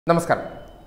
നമസ്കാരം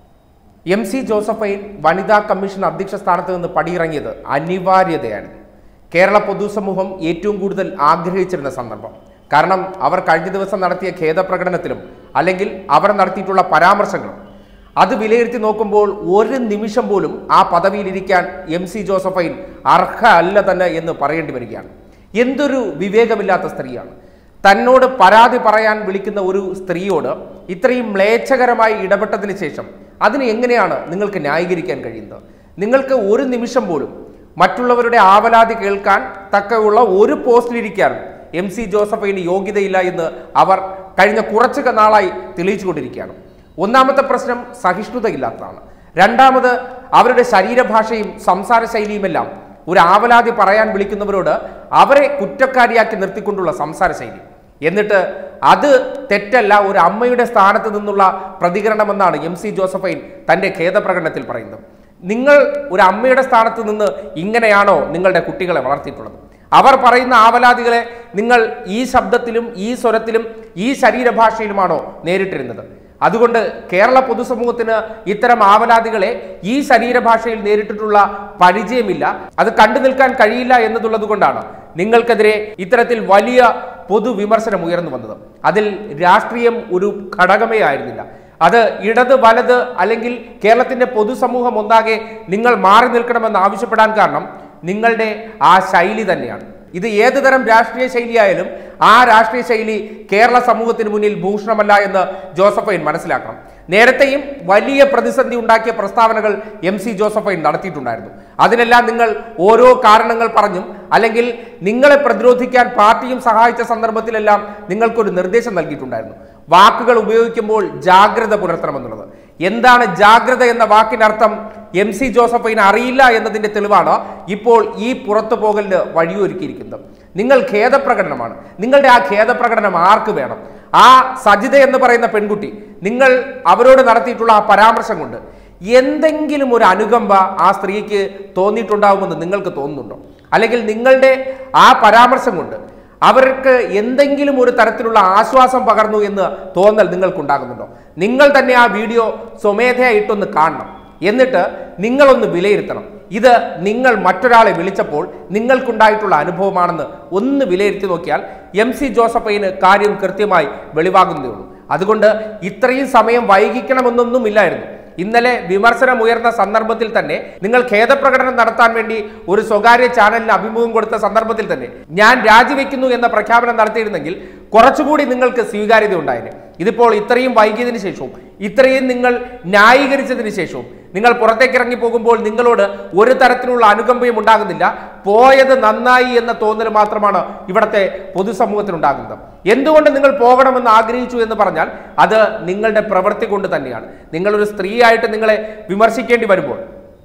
M C Josephine വനിതാ commission അധ്യക്ഷ സ്ഥാനത്ത് നിന്ന് പടിയിറങ്ങിയത് അനിവാര്യതയാണ് കേരള പൊതുസമൂഹം ഏറ്റവും കൂടുതൽ ആഗ്രഹിച്ചിരുന്ന സന്ദർഭം കാരണം അവർ കഴിഞ്ഞ ദിവസം നടത്തിയ ഖേദപ്രകടനത്തിലും അല്ലെങ്കിൽ അവർ നടത്തിയിട്ടുള്ള പരാമർശങ്ങളും അത് വിലയിരുത്തി നോക്കുമ്പോൾ ഒരു നിമിഷം പോലും ആ പദവിയിലിരിക്കാൻ എം സി ജോസഫൈൻ അർഹ അല്ല തന്നെ എന്ന് പറയേണ്ടി വരികയാണ് എന്തൊരു വിവേകമില്ലാത്ത സ്ത്രീയാണ് തന്നോട് പരാതി പറയാൻ വിളിക്കുന്ന ഒരു സ്ത്രീയോട് ഇത്രയും മ്ലേച്ഛകരമായി ഇടപെട്ടതിന് ശേഷം അതിന് എങ്ങനെയാണ് നിങ്ങൾക്ക് ന്യായീകരിക്കാൻ കഴിയുന്നത് നിങ്ങൾക്ക് ഒരു നിമിഷം പോലും മറ്റുള്ളവരുടെ ആവലാതി കേൾക്കാൻ തക്കയുള്ള ഒരു പോസ്റ്റിലിരിക്കാൻ എം സി ജോസഫൈന് യോഗ്യതയില്ല എന്ന് അവർ കഴിഞ്ഞ കുറച്ചു നാളായി തെളിയിച്ചുകൊണ്ടിരിക്കുകയാണ് ഒന്നാമത്തെ പ്രശ്നം സഹിഷ്ണുതയില്ലാത്തതാണ് രണ്ടാമത് അവരുടെ ശരീരഭാഷയും സംസാര ശൈലിയുമെല്ലാം ഒരു ആവലാതി പറയാൻ വിളിക്കുന്നവരോട് അവരെ കുറ്റക്കാരിയാക്കി നിർത്തിക്കൊണ്ടുള്ള സംസാര ശൈലി എന്നിട്ട് അത് തെറ്റല്ല ഒരു അമ്മയുടെ സ്ഥാനത്ത് നിന്നുള്ള പ്രതികരണമെന്നാണ് എം സി ജോസഫൈൻ തന്റെ ഖേദപ്രകടനത്തിൽ പറയുന്നത് നിങ്ങൾ ഒരു അമ്മയുടെ സ്ഥാനത്ത് നിന്ന് ഇങ്ങനെയാണോ നിങ്ങളുടെ കുട്ടികളെ വളർത്തിയിട്ടുള്ളത് അവർ പറയുന്ന ആവലാതികളെ നിങ്ങൾ ഈ ശബ്ദത്തിലും ഈ സ്വരത്തിലും ഈ ശരീരഭാഷയിലുമാണോ നേരിട്ടിരുന്നത് അതുകൊണ്ട് കേരള പൊതുസമൂഹത്തിന് ഇത്തരം ആവലാതികളെ ഈ ശരീരഭാഷയിൽ നേരിട്ടിട്ടുള്ള പരിചയമില്ല അത് കണ്ടു നിൽക്കാൻ കഴിയില്ല എന്നതുള്ളത് കൊണ്ടാണ് നിങ്ങൾക്കെതിരെ ഇത്തരത്തിൽ വലിയ പൊതുവിമർശനം ഉയർന്നു വന്നത് അതിൽ രാഷ്ട്രീയം ഒരു ഘടകമേ ആയിരുന്നില്ല അത് ഇടത് വലത് അല്ലെങ്കിൽ കേരളത്തിന്റെ പൊതുസമൂഹം ഒന്നാകെ നിങ്ങൾ മാറി നിൽക്കണമെന്ന് ആവശ്യപ്പെടാൻ കാരണം നിങ്ങളുടെ ആ ശൈലി തന്നെയാണ് ഇത് ഏത് തരം രാഷ്ട്രീയ ശൈലിയായാലും ആ രാഷ്ട്രീയ ശൈലി കേരള സമൂഹത്തിന് മുന്നിൽ ഭൂഷണമല്ല എന്ന് ജോസഫൈൻ മനസ്സിലാക്കണം നേരത്തെയും വലിയ പ്രതിസന്ധി ഉണ്ടാക്കിയ പ്രസ്താവനകൾ എം സി ജോസഫൈൻ നടത്തിയിട്ടുണ്ടായിരുന്നു അതിനെല്ലാം നിങ്ങൾ ഓരോ കാരണങ്ങൾ പറഞ്ഞും അല്ലെങ്കിൽ നിങ്ങളെ പ്രതിരോധിക്കാൻ പാർട്ടിയും സഹായിച്ച സന്ദർഭത്തിലെല്ലാം നിങ്ങൾക്കൊരു നിർദ്ദേശം നൽകിയിട്ടുണ്ടായിരുന്നു വാക്കുകൾ ഉപയോഗിക്കുമ്പോൾ ജാഗ്രത പുലർത്തണമെന്നുള്ളത് എന്താണ് ജാഗ്രത എന്ന വാക്കിന്റെ അർത്ഥം എം സി ജോസഫൈന് അറിയില്ല എന്നതിന്റെ തെളിവാണ് ഇപ്പോൾ ഈ പുറത്തു പോകലിന് വഴിയൊരുക്കിയിരിക്കുന്നത് നിങ്ങൾ ഖേദപ്രകടനമാണ് നിങ്ങളുടെ ആ ഖേദപ്രകടനം ആർക്ക് വേണം ആ സജിത എന്ന് പറയുന്ന പെൺകുട്ടി നിങ്ങൾ അവരോട് നടത്തിയിട്ടുള്ള ആ പരാമർശം കൊണ്ട് എന്തെങ്കിലും ഒരു അനുകമ്പ ആ സ്ത്രീക്ക് തോന്നിയിട്ടുണ്ടാവുമെന്ന് നിങ്ങൾക്ക് തോന്നുന്നുണ്ടോ അല്ലെങ്കിൽ നിങ്ങളുടെ ആ പരാമർശം കൊണ്ട് അവർക്ക് എന്തെങ്കിലും ഒരു തരത്തിലുള്ള ആശ്വാസം പകർന്നു എന്ന് തോന്നൽ നിങ്ങൾക്കുണ്ടാകുന്നുണ്ടോ നിങ്ങൾ തന്നെ ആ വീഡിയോ സ്വമേധയാ ഇട്ടൊന്ന് കാണണം എന്നിട്ട് നിങ്ങളൊന്ന് വിലയിരുത്തണം ഇത് നിങ്ങൾ മറ്റൊരാളെ വിളിച്ചപ്പോൾ നിങ്ങൾക്കുണ്ടായിട്ടുള്ള അനുഭവമാണെന്ന് ഒന്ന് വിലയിരുത്തി നോക്കിയാൽ എം സി ജോസഫൈന് കാര്യം കൃത്യമായി വെളിവാകുന്നതേ ഉള്ളൂ അതുകൊണ്ട് ഇത്രയും സമയം വൈകിക്കണമെന്നൊന്നും ഇല്ലായിരുന്നു ഇന്നലെ വിമർശനം ഉയർന്ന സന്ദർഭത്തിൽ തന്നെ നിങ്ങൾ ഖേദപ്രകടനം നടത്താൻ വേണ്ടി ഒരു സ്വകാര്യ ചാനലിന് അഭിമുഖം കൊടുത്ത സന്ദർഭത്തിൽ തന്നെ ഞാൻ രാജിവെക്കുന്നു എന്ന പ്രഖ്യാപനം നടത്തിയിരുന്നെങ്കിൽ കുറച്ചുകൂടി നിങ്ങൾക്ക് സ്വീകാര്യത ഉണ്ടായേനെ ഇതിപ്പോൾ ഇത്രയും വൈകിയതിനു ശേഷവും ഇത്രയും നിങ്ങൾ ന്യായീകരിച്ചതിന് ശേഷവും നിങ്ങൾ പുറത്തേക്ക് ഇറങ്ങി പോകുമ്പോൾ നിങ്ങളോട് ഒരു തരത്തിലുള്ള അനുകമ്പയും ഉണ്ടാകുന്നില്ല പോയത് നന്നായി എന്ന തോന്നൽ മാത്രമാണ് ഇവിടുത്തെ പൊതുസമൂഹത്തിനുണ്ടാകുന്നത് എന്തുകൊണ്ട് നിങ്ങൾ പോകണമെന്ന് ആഗ്രഹിച്ചു എന്ന് പറഞ്ഞാൽ അത് നിങ്ങളുടെ പ്രവൃത്തി കൊണ്ട് തന്നെയാണ് നിങ്ങളൊരു സ്ത്രീയായിട്ട് നിങ്ങളെ വിമർശിക്കേണ്ടി വരുമ്പോൾ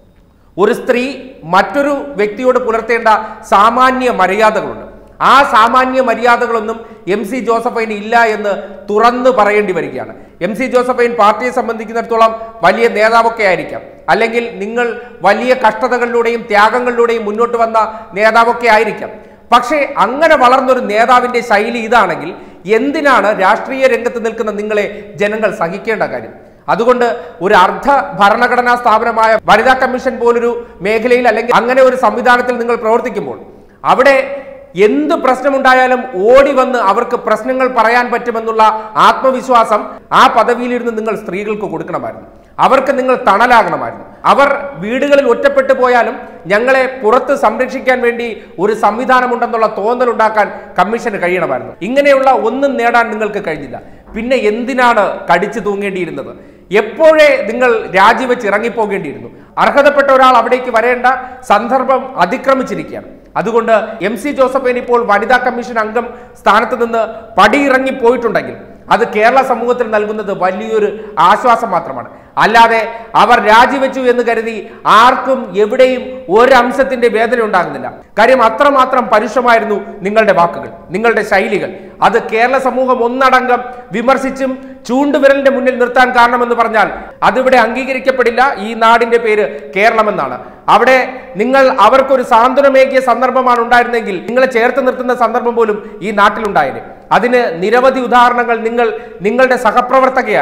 ഒരു സ്ത്രീ മറ്റൊരു വ്യക്തിയോട് പുലർത്തേണ്ട സാമാന്യ മര്യാദകളുണ്ട് ആ സാമാന്യ മര്യാദകളൊന്നും എം സി ജോസഫൈന് ഇല്ല എന്ന് തുറന്നു പറയേണ്ടി വരികയാണ് എം സി ജോസഫൈൻ പാർട്ടിയെ സംബന്ധിക്കുന്നിടത്തോളം വലിയ നേതാവൊക്കെ ആയിരിക്കാം അല്ലെങ്കിൽ നിങ്ങൾ വലിയ കഷ്ടതകളിലൂടെയും ത്യാഗങ്ങളിലൂടെയും മുന്നോട്ട് വന്ന നേതാവൊക്കെ ആയിരിക്കാം പക്ഷേ അങ്ങനെ വളർന്നൊരു നേതാവിന്റെ ശൈലി ഇതാണെങ്കിൽ എന്തിനാണ് രാഷ്ട്രീയ രംഗത്ത് നിൽക്കുന്ന നിങ്ങളെ ജനങ്ങൾ സഹിക്കേണ്ട കാര്യം അതുകൊണ്ട് ഒരു അർദ്ധ ഭരണഘടനാ സ്ഥാപനമായ വനിതാ കമ്മീഷൻ പോലൊരു മേഖലയിൽ അല്ലെങ്കിൽ അങ്ങനെ ഒരു സംവിധാനത്തിൽ നിങ്ങൾ പ്രവർത്തിക്കുമ്പോൾ അവിടെ എന്ത് പ്രശ്നമുണ്ടായാലും ഓടി വന്ന് അവർക്ക് പ്രശ്നങ്ങൾ പറയാൻ പറ്റുമെന്നുള്ള ആത്മവിശ്വാസം ആ പദവിയിലിരുന്ന് നിങ്ങൾ സ്ത്രീകൾക്ക് കൊടുക്കണമായിരുന്നു അവർക്ക് നിങ്ങൾ തണലാകണമായിരുന്നു അവർ വീടുകളിൽ ഒറ്റപ്പെട്ടു പോയാലും ഞങ്ങളെ പുറത്ത് സംരക്ഷിക്കാൻ വേണ്ടി ഒരു സംവിധാനമുണ്ടെന്നുള്ള തോന്നലുണ്ടാക്കാൻ കമ്മീഷന് കഴിയണമായിരുന്നു ഇങ്ങനെയുള്ള ഒന്നും നേടാൻ നിങ്ങൾക്ക് കഴിഞ്ഞില്ല പിന്നെ എന്തിനാണ് കടിച്ചു തൂങ്ങേണ്ടിയിരുന്നത് എപ്പോഴേ നിങ്ങൾ രാജിവെച്ച് ഇറങ്ങിപ്പോകേണ്ടിയിരുന്നു അർഹതപ്പെട്ട ഒരാൾ അവിടേക്ക് വരേണ്ട സന്ദർഭം അതിക്രമിച്ചിരിക്കുകയാണ് അതുകൊണ്ട് എം സി ജോസഫിന് ഇപ്പോൾ വനിതാ കമ്മീഷൻ അംഗം സ്ഥാനത്ത് നിന്ന് പടിയിറങ്ങി പോയിട്ടുണ്ടെങ്കിൽ അത് കേരള സമൂഹത്തിൽ നൽകുന്നത് വലിയൊരു ആശ്വാസം മാത്രമാണ് അല്ലാതെ അവർ രാജിവെച്ചു എന്ന് കരുതി ആർക്കും എവിടെയും ഒരംശത്തിന്റെ വേദന ഉണ്ടാകുന്നില്ല കാര്യം അത്രമാത്രം പരുഷമായിരുന്നു നിങ്ങളുടെ വാക്കുകൾ നിങ്ങളുടെ ശൈലികൾ അത് കേരള സമൂഹം ഒന്നടങ്കം വിമർശിച്ചും ചൂണ്ടുവിരലിന്റെ മുന്നിൽ നിർത്താൻ കാരണമെന്ന് പറഞ്ഞാൽ അതിവിടെ അംഗീകരിക്കപ്പെടില്ല ഈ നാടിന്റെ പേര് കേരളമെന്നാണ് അവിടെ നിങ്ങൾ അവർക്കൊരു സാന്ത്വനമേകിയ സന്ദർഭമാണ് ഉണ്ടായിരുന്നെങ്കിൽ നിങ്ങളെ ചേർത്ത് നിർത്തുന്ന സന്ദർഭം പോലും ഈ നാട്ടിലുണ്ടായേനെ അതിന് നിരവധി ഉദാഹരണങ്ങൾ നിങ്ങൾ നിങ്ങളുടെ സഹപ്രവർത്തകയായ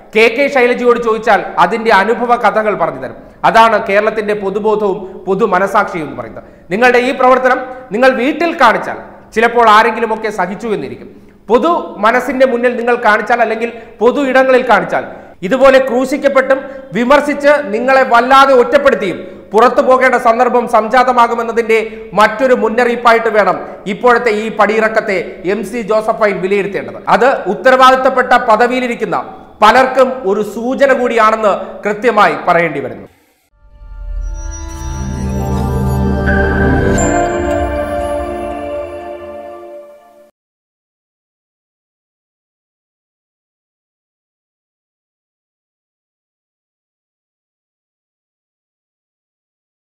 കെ കെ ശൈലജയോട് ചോദിച്ചാൽ അതിന്റെ അനുഭവ കഥകൾ പറഞ്ഞു തരും അതാണ് കേരളത്തിന്റെ പൊതുബോധവും പൊതു മനസാക്ഷിയും എന്ന് പറയുന്നത് നിങ്ങളുടെ ഈ പ്രവർത്തനം നിങ്ങൾ വീട്ടിൽ കാണിച്ചാൽ ചിലപ്പോൾ ആരെങ്കിലുമൊക്കെ സഹിച്ചു എന്നിരിക്കും പൊതു മനസ്സിന്റെ മുന്നിൽ നിങ്ങൾ കാണിച്ചാൽ അല്ലെങ്കിൽ പൊതു ഇടങ്ങളിൽ കാണിച്ചാൽ ഇതുപോലെ ക്രൂശിക്കപ്പെട്ടും വിമർശിച്ച് നിങ്ങളെ വല്ലാതെ ഒറ്റപ്പെടുത്തിയും പുറത്തു പോകേണ്ട സന്ദർഭം സംജാതമാകുമെന്നതിന്റെ മറ്റൊരു മുന്നറിയിപ്പായിട്ട് വേണം ഇപ്പോഴത്തെ ഈ പടിയിറക്കത്തെ എം സി ജോസഫൈൻ വിലയിരുത്തേണ്ടത് അത് ഉത്തരവാദിത്തപ്പെട്ട പദവിയിലിരിക്കുന്ന പലർക്കും ഒരു സൂചന കൂടിയാണെന്ന് കൃത്യമായി പറയേണ്ടി വരുന്നു